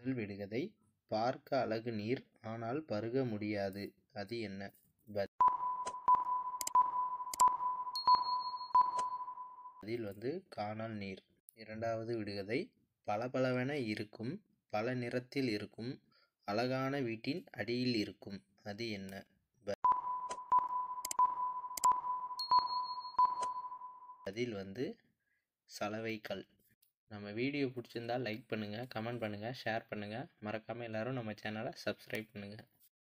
முதல் விடுகதை பார்க்க அழகு நீர் ஆனால் பருக முடியாது அது என்ன பதில் வந்து காணல் நீர் இரண்டாவது விடுகதை பளபளவென இருக்கும் பல நிறத்தில் இருக்கும் அழகான வீட்டின் அடியில் இருக்கும் அது என்ன பதில் வந்து சலவைக்கல் நம்ம வீடியோ பிடிச்சிருந்தா லைக் பண்ணுங்கள் கமெண்ட் பண்ணுங்கள் ஷேர் பண்ணுங்கள் மறக்காமல் எல்லோரும் நம்ம சேனலை சப்ஸ்கிரைப் பண்ணுங்கள்